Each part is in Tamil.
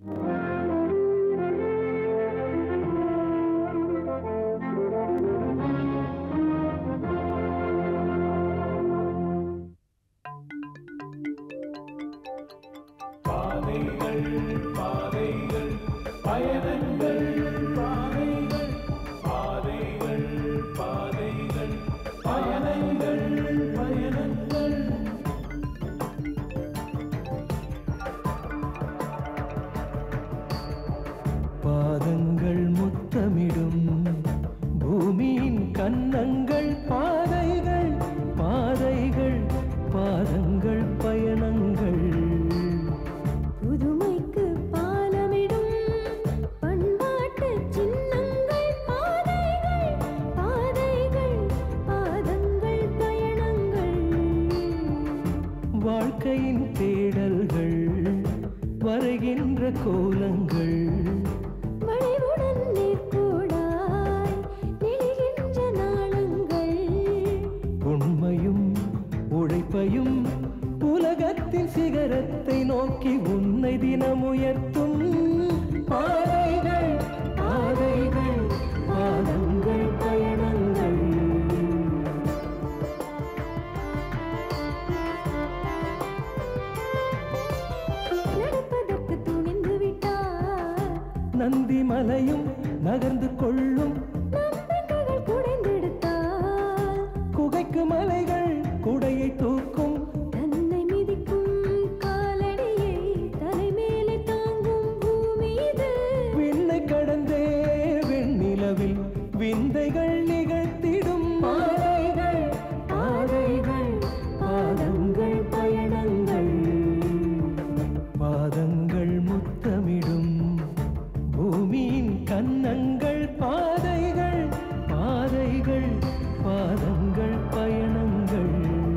பாதங்கள் முத்தமிடும் பூமியின் கன்னங்கள் பாதைகள் பாதைகள் பாதங்கள் பயணங்கள் புதுமைக்கு பாலமிடும் பண்பாட்டு சின்னங்கள் பாதைகள் பாதைகள் பாதங்கள் பயணங்கள் வாழ்க்கையின் தேடல்கள் வரைகின்ற கோலங்கள் வளைவுடன் நேர்கோடாய் நெளிகின்ற நாளங்கள் உண்மையும் உழைப்பையும் உலகத்தின் சிகரத்தை நோக்கி உன்னை தினம் உயர்த்தும் பாதைகள் பாதைகள் பாதங்கள் பயணங்கள் நடப்பதற்கு துணிந்து விட்டார் நந்தி மலையும் நகர்ந்து கொள்ளும் நம்பிக்கைகள் குடைந்தெடுத்தார் குகைக்கு மலைகள் குடையை தூக்கும் தன்னை மிதிக்கும் காலடியை தலைமேலே தாங்கும் பூமி இது விண்ணை கடந்தே வெண்ணிலவில் விந்தைகள் நிகழ்த்திடும் பாதைகள் பாதைகள் பாதங்கள் பயணங்கள் பாதங்கள் முத்தமிடும் பூமியின் கன்னங்கள் பாதைகள் பாதைகள் பாதங்கள் பயணங்கள்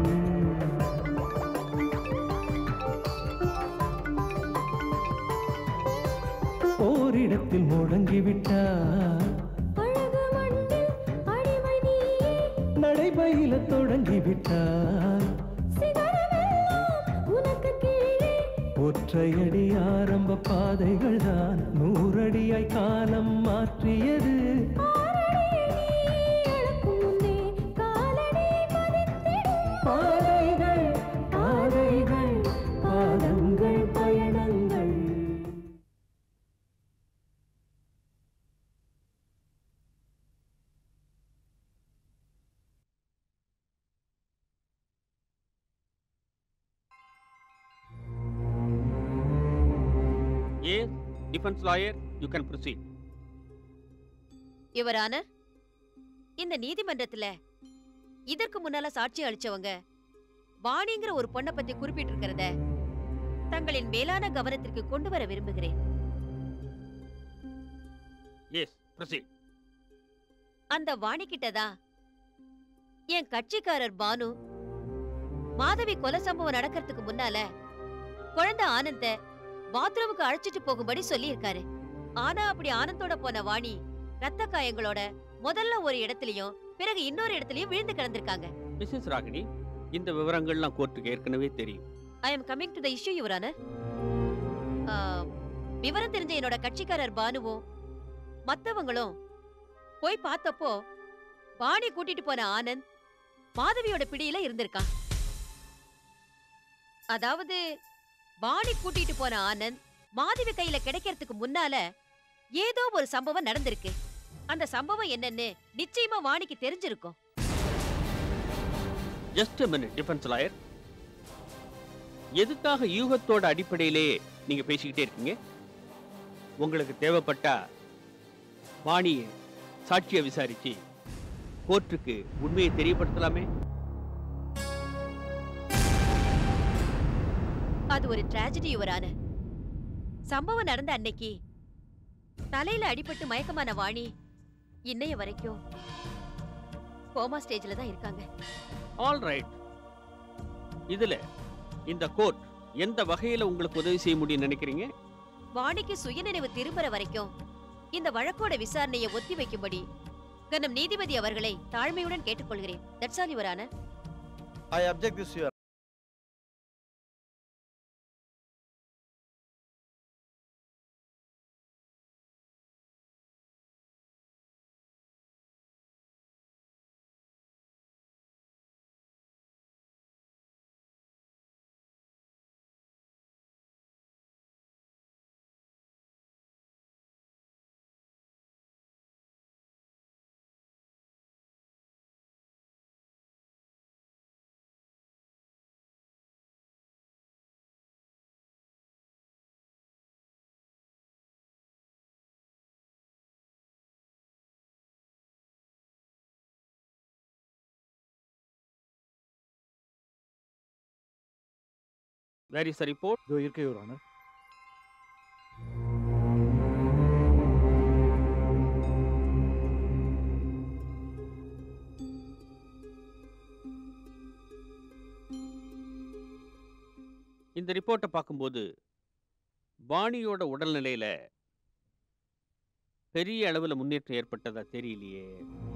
ஓரிடத்தில் முடங்கிவிட்டார் அழகு மண்ணில் அடிமை நீயே நடைபயில தொடங்கிவிட்டார் சிகரமெல்லாம் உனக்கு கீழே ஒற்றையடி ஆரம்ப பாதைகள் தான் நூறடியாய் காலம் மாற்றியது ஆறடியை நீ அளக்கும் முன்னே காலடி பதித்திடும் பாதைகள் பாதைகள் பாதங்கள் பயணங்கள் Yes, defense lawyer, you can proceed. Your honour இந்த நீதிமன்றத்துல இதற்கு முன்னால சாட்சி அளிச்சவங்க வாணிங்கிற ஒரு பொண்ணை பத்தி குறிப்பிட்டிருக்கிறத தங்களின் மேலான கவனத்திற்கு கொண்டு வர விரும்புகிறேன் Yes, proceed. அந்த வாணி கிட்டதான் என் கட்சிக்காரர் பானு மாதவி கொலை சம்பவம் நடக்கிறதுக்கு முன்னால குழந்தை ஆனந்த பாத்ரூமுக்கு அழைச்சிட்டு போகும்படி சொல்லியிருக்காரு ஆனா அப்படி ஆனந்தோட போன வாணி ரத்த காயங்களோட முதல்ல ஒரு இடத்துலயும் பிறகு இன்னொரு இடத்துலயும் விழுந்து கிடந்திருக்காங்க மிஸ்ஸஸ் ராகினி இந்த விவரங்கள்லாம் கோர்ட்டுக்கு ஏற்கனவே தெரியும் I am coming to the issue your honour விவரம் தெரிஞ்ச என்னோட கட்சிக்காரர் பானுவும் மத்தவங்களும் போய் பார்த்தப்போ வாணி கூட்டிட்டு போன ஆனந்த் மாதவியோட பிடியில இருந்திருக்கான் அதாவது வாணி கூட்டிட்டு போன ஆனந்த் மாதவி கையில கிடைக்கிறதுக்கு முன்னால ஏதோ ஒரு சம்பவம் நடந்திருக்கு அந்த சம்பவம் என்னன்னு நிச்சயமா வாணிக்கு தெரிஞ்சிருக்கும் ஜஸ்ட் மினிட் டிஃபென்ஸ் லாயர் எதுக்காக யூகத்தோட அடிப்படையிலேயே நீங்க பேசிக்கிட்டே இருக்கீங்க உங்களுக்கு தேவைப்பட்டா வாணியை சாட்சியை விசாரிச்சு கோர்ட்டுக்கு உண்மையை தெரியப்படுத்தலாமே அது ஒரு டிராஜடி யுவரான சம்பவம் நடந்த அன்னைக்கு தலையில அடிபட்டு மயக்கமான வாணி இன்னைய வரைக்கும் கோமா ஸ்டேஜ்ல தான் இருக்காங்க ஆல் ரைட் இதுல இந்த கோர்ட் எந்த வகையில உங்களுக்கு உதவி செய்ய முடியும்னு நினைக்கிறீங்க வாணிக்கு சுயநினைவு திரும்புற வரைக்கும் இந்த வழக்கோட விசாரணையை ஒத்தி வைக்கும்படி கனம் நீதிபதி அவர்களை தாழ்மையுடன் கேட்டுக்கொள்கிறேன் that's all your honour I object this, Your where is report இதோ இருக்கு யுவர் ஆனர் இந்த ரிப்போர்ட்டை பார்க்கும்போது பாணியோட உடல்நிலையில பெரிய அளவுல முன்னேற்றம் ஏற்பட்டதா தெரியலையே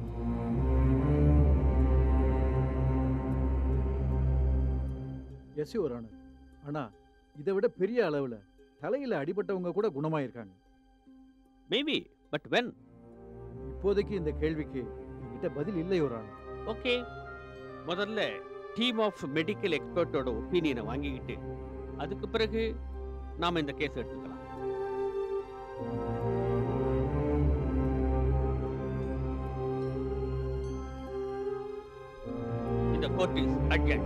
எஸ் யுவர் ஆனர் ஆனா இதை விட பெரிய அளவுல தலையில அடிபட்டவங்க கூட குணமாயிருக்காங்க மேபி பட் வென் இப்போதைக்கு இந்த கேள்விக்கு என்கிட்ட பதில் இல்லை யுவர் ஆனர் ஓகே முதல்ல டீம் ஆஃப் மெடிக்கல் எக்ஸ்பர்ட்டோட ஒப்பீனியனை வாங்கிக்கிட்டு அதுக்கு பிறகு நாம இந்த கேஸ் எடுத்துக்கலாம் இந்த கோர்ட் இஸ் அட்ஜன்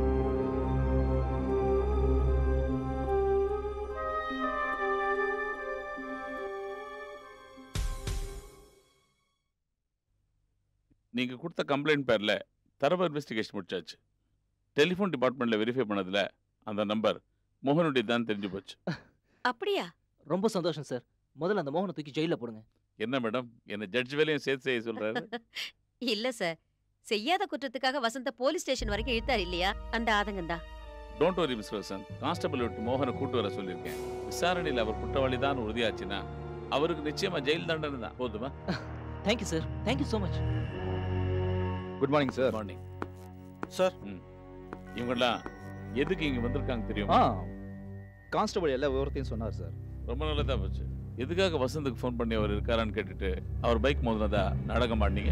நீங்க கொடுத்த கம்ப்ளைண்ட் பேர்ல தரவு இன்வெஸ்டிகேஷன் முடிச்சாச்சு டெலிஃபோன் டிபார்ட்மெண்ட்ல வெரிஃபை பண்ணதுல அந்த நம்பர் மோகனுடைய தான் தெரிஞ்சு போச்சு அப்படியா ரொம்ப சந்தோஷம் சார் முதல்ல அந்த மோகனை தூக்கி ஜெயில போடுங்க என்ன மேடம் என்ன ஜட்ஜ் வேலையும் சேர்த்து செய்ய சொல்றாரு இல்ல சார் செய்யாத குற்றத்துக்காக வசந்த போலீஸ் ஸ்டேஷன் வரைக்கும் இழுத்தார் இல்லையா அந்த ஆதங்கம் தான் don't worry mister Vasanth constable விட்டு மோகனை கூட்டு வர சொல்லியிருக்கேன் விசாரணையில் அவர் குற்றவாளி தான் உறுதியாச்சுன்னா அவருக்கு நிச்சயமா ஜெயில் தண்டனை தான் போதுமா thank you sir thank you so much good morning sir morning sir இவங்கெல்லாம் எதுக்கு இங்க வந்திருக்காங்க தெரியுமா ஆ கான்ஸ்டபிள் எல்லா விவரத்தையும் சொன்னார் சார் ரொம்ப நல்லதா போச்சு எதுக்காக வசந்துக்கு ஃபோன் பண்ணி அவர் இருக்காரான்னு கேட்டுட்டு அவர் பைக் மோதினதா நாடகம் ஆடினீங்க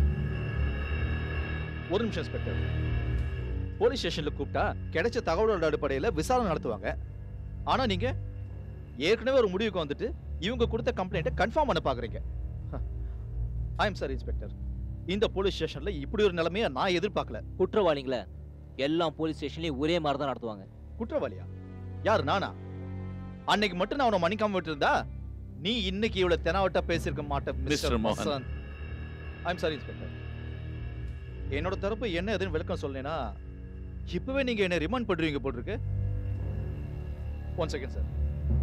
ஒரு நிமிஷம் இன்ஸ்பெக்டர் போலீஸ் ஸ்டேஷன்ல கூப்பிட்டா கிடைச்ச தகவலோட அடிப்படையில் விசாரணை நடத்துவாங்க ஆனா நீங்க ஏற்கனவே ஒரு முடிவுக்கு வந்துட்டு இவங்க கொடுத்த கம்ப்ளைண்ட்டை கன்ஃபார்ம் பண்ண பாக்குறீங்க ஐ எம் சார் இன்ஸ்பெக்டர் இந்த போலீஸ் ஸ்டேஷன்ல இப்படி ஒரு நிலைமையை நான் எதிர்பார்க்கல குற்றவாளிகளை எல்லா போலீஸ் ஸ்டேஷன்லயும் ஒரே மாதிரி தான் நடத்துவாங்க குற்றவாளியா யார் நானா அன்னைக்கு மட்டும் நான் அவனை மன்னிக்காம விட்டுருந்தா நீ இன்னைக்கு இவ்வளவு தெனாவட்டா பேசியிருக்க மாட்டேன் Mr. மோகன். ஐம் சாரி இன்ஸ்பெக்டர் என்னோட தரப்பு என்ன எதுன்னு விளக்கம் சொல்லலைன்னா இப்பவே நீங்க என்ன ரிமாண்ட் பண்றீங்க போட்டிருக்கு ஒன் செகண்ட் சார்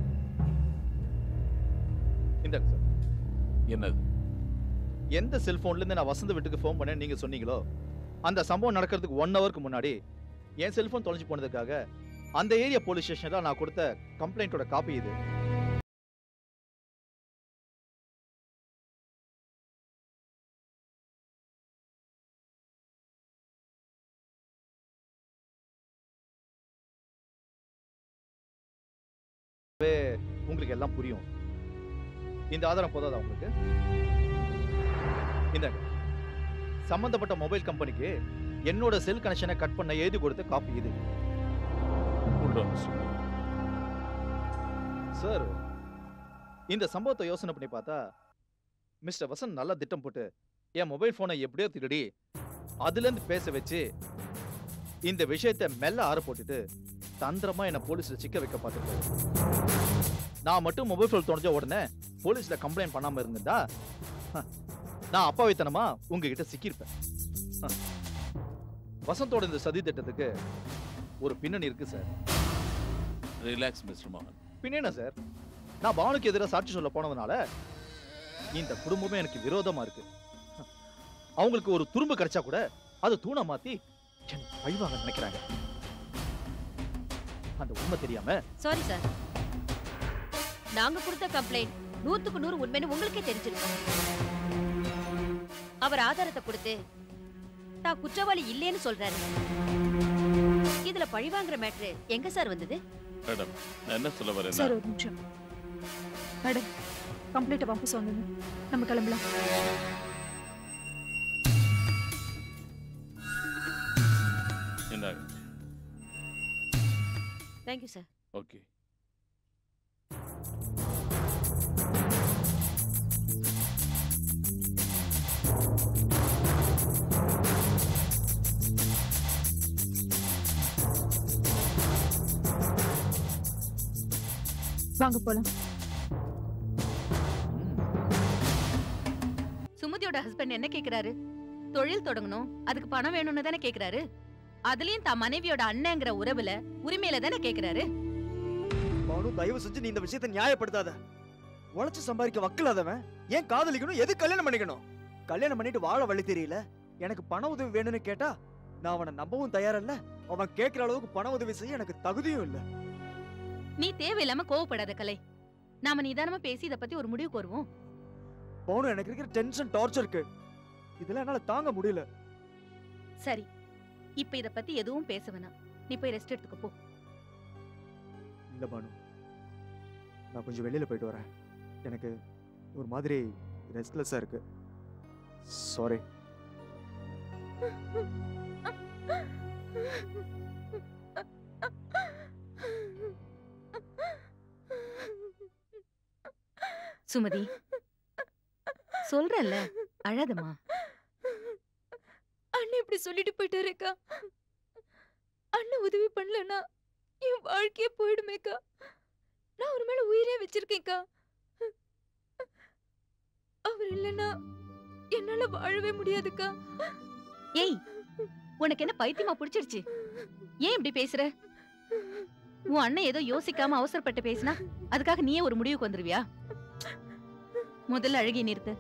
இந்தாங்க சார் என்னது எந்த செல்போன்ல இருந்து நான் வசந்த வீட்டுக்கு ஃபோன் பண்ணேன் நீங்க சொன்னீங்களோ அந்த சம்பவம் நடக்கிறதுக்கு ஒன் ஹவருக்கு முன்னாடி என் செல்போன் தொலைஞ்சு போனதுக்காக அந்த ஏரியா போலீஸ் ஸ்டேஷன்ல நான் கொடுத்த கம்ப்ளைண்ட்டோட காப்பி இது வே, உங்களுக்கு எல்லாம் புரியும் இந்த ஆதாரம் போதாதா உங்களுக்கு இந்தாங்க சம்பந்தப்பட்ட மொபைல் கம்பெனிக்கு என்னோட செல் கனெக்ஷனை கட் பண்ண எழுதி கொடுத்த காப்பி இது கொண்டு வாங்க மிஸ்டர். சார் இந்த சம்பவத்தை யோசனை பண்ணி பார்த்தா மிஸ்டர் வசந்த் நல்லா திட்டம் போட்டு என் மொபைல் ஃபோனை எப்படியோ திருடி அதுலேருந்து பேச வச்சு இந்த விஷயத்தை மெல்ல ஆற போட்டுட்டு தந்திரமா என்னை போலீஸ்ல சிக்க வைக்க பார்த்துருக்காரு நான் மட்டும் மொபைல் ஃபோன் தொலைஞ்ச உடனே போலீஸ்ல கம்ப்ளைண்ட் பண்ணாம இருந்திருந்தா ஹ, நான் அப்பாவித்தனமா உங்ககிட்ட சிக்கியிருப்பேன் ஹ. வசந்தோட இந்த சதி திட்டத்துக்கு ஒரு பின்னணி இருக்கு சார் ரிலாக்ஸ் மிஸ்டர் மோகன் பின்ன என்ன சார் நான் பானுக்கு எதிராக சாட்சி சொல்ல போனதுனால இந்த குடும்பமே எனக்கு விரோதமா இருக்கு அவங்களுக்கு ஒரு துரும்பு கிடைச்சா கூட அது தூணை மாத்தி என்ன பழிவாங்க நினைக்கிறாங்க அந்த உண்மை தெரியாம சாரி சார் நாங்க கொடுத்த கம்ப்ளைண்ட் நூத்துக்கு நூறு உண்மைன்னு உங்களுக்கே தெரிஞ்சிருக்கும் அவர் ஆதாரத்தை கொடுத்து தான் குற்றவாளி இல்லைன்னு சொல்றாரு இதுல பழிவாங்குற மேட்ரு எங்க சார் வந்தது மேடம் நான் என்ன சொல்ல வரேன்னா சார் ஒரு நிமிஷம் மேடம் கம்ப்ளைண்ட்டை வாபஸ் வாங்குங்க நம்ம கிளம்பலாம் இந்தாங்க தேங்க்யூ சார் ஓகே வாங்க போலாம் சுமதியோட ஹஸ்பண்ட் என்ன கேக்குறாரு தொழில் தொடங்கணும் அதுக்கு பணம் வேணும்னு தானே கேக்குறாரு அதுலயும் தான் மனைவியோட அண்ணங்கிற உறவுல உரிமையில தானே கேக்குறாரு பானு தயவு செஞ்சு நீ இந்த விஷயத்தை நியாயப்படுத்தாத உழைச்சு சம்பாதிக்க வக்கில்லாதவன் ஏன் காதலிக்கணும் எது கல்யாணம் பண்ணிக்கணும் கல்யாணம் பண்ணிட்டு வாழ வழி தெரியல எனக்கு பண உதவி வேணும்னு கேட்டா நான் அவனை நம்பவும் தயாரில்ல அவன் கேட்கிற அளவுக்கு பண உதவி செய்ய எனக்கு தகுதியும் இல்ல நீ தேவையில்லாம கோவப்படாத கலை நாம நிதானமா பேசி இத பத்தி ஒரு முடிவுக்கு வருவோம் பவுனு எனக்கு இருக்கிற டென்ஷன் டார்ச்சருக்கு இதெல்லாம் என்னால தாங்க முடியல சரி இப்ப இத பத்தி எதுவும் பேச வேணாம் நீ போய் ரெஸ்ட் எடுத்துக்க போ இல்ல பானு நான் கொஞ்சம் வெளியில போயிட்டு வரேன் எனக்கு ஒரு மாதிரி ரெஸ்ட்லெஸ்ஸா இருக்கு சாரி சுமதி சொல்றல்ல அழாதம்மா அண்ணன் இப்படி சொல்லிட்டு போயிட்டாருக்கா அண்ணன் உதவி பண்ணலனா என் வாழ்க்கையே போயிடுமேக்கா நான் ஒரு மேல உயிரே வச்சிருக்கேன்க்கா அவர் இல்லைன்னா என்னால வாழவே முடியாதுக்கா ஏய் உனக்கு என்ன பைத்தியமா புடிச்சிருச்சு ஏன் இப்படி பேசுற உன் அண்ணன் ஏதோ யோசிக்காம அவசரப்பட்டு பேசினா அதுக்காக நீயே ஒரு முடிவுக்கு வந்துருவியா முதல்ல அழுகி நிறுத்து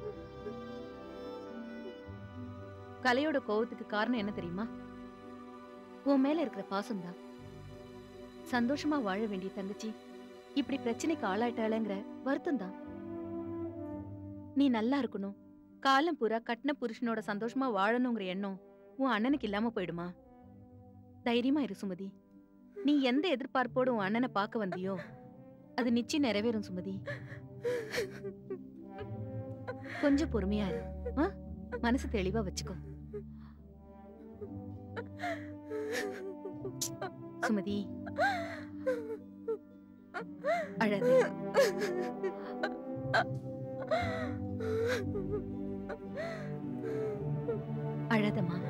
கலையோட கோவத்துக்கு காரணம் என்ன தெரியுமா உன் மேல இருக்கிற பாசம்தான் சந்தோஷமா வாழ வேண்டிய தங்கச்சி இப்படி பிரச்சனைக்கு ஆளாயிட்டாளேங்கிற வருத்தம் தான் நீ நல்லா இருக்கணும் காலம் பூரா கட்டின புருஷனோட சந்தோஷமா வாழணுங்கிற எண்ணம் உன் அண்ணனுக்கு இல்லாம போயிடுமா தைரியமா இரு சுமதி நீ எந்த எதிர்பார்ப்போடு உன் அண்ணனை பார்க்க வந்தியோ அது நிச்சயம் நிறைவேறும் சுமதி கொஞ்சம் பொறுமையா இரு ஆ? மனசு தெளிவா வச்சுக்கோ சுமதி அழாதே அழாதம்மா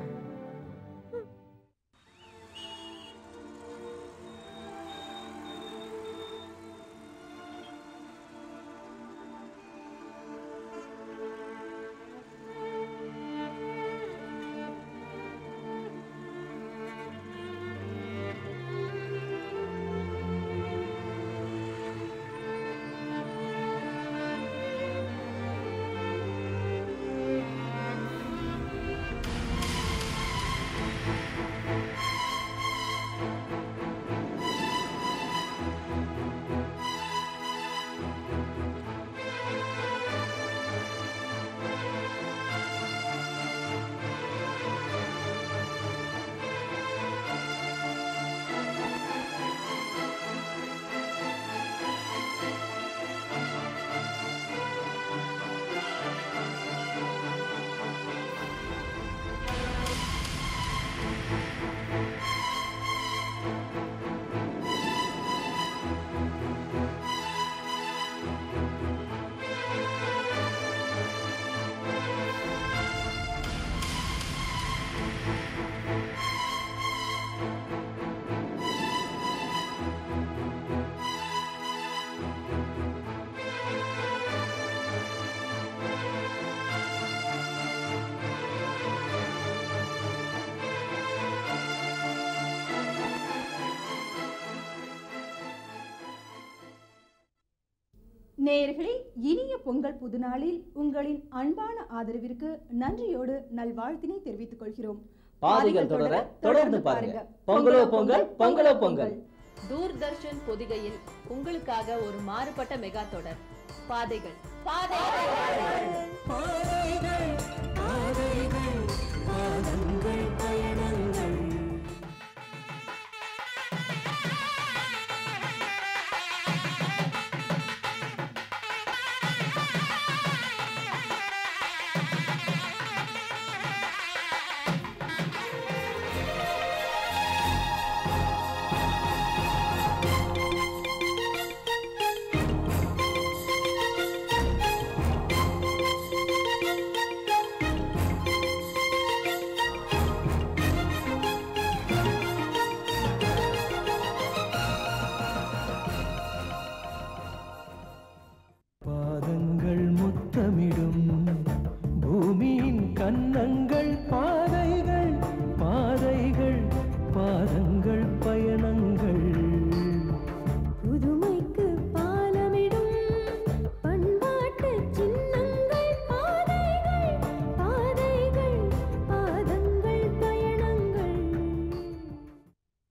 நேயர்களே இனிய பொங்கல் புதுநாளில் உங்களின் அன்பான ஆதரவிற்கு நன்றியோடு நல்வாழ்த்தினை தெரிவித்துக் கொள்கிறோம் பாதைகள் தொடர தொடர்ந்து பாருங்க பொங்கலோ பொங்கல் பொங்கலோ பொங்கல் தூர்தர்ஷன் பொதிகையில் உங்களுக்காக ஒரு மாறுபட்ட மெகா தொடர் பாதைகள் பாதைகள் பாதைகள் பாதங்கள் பயணங்கள்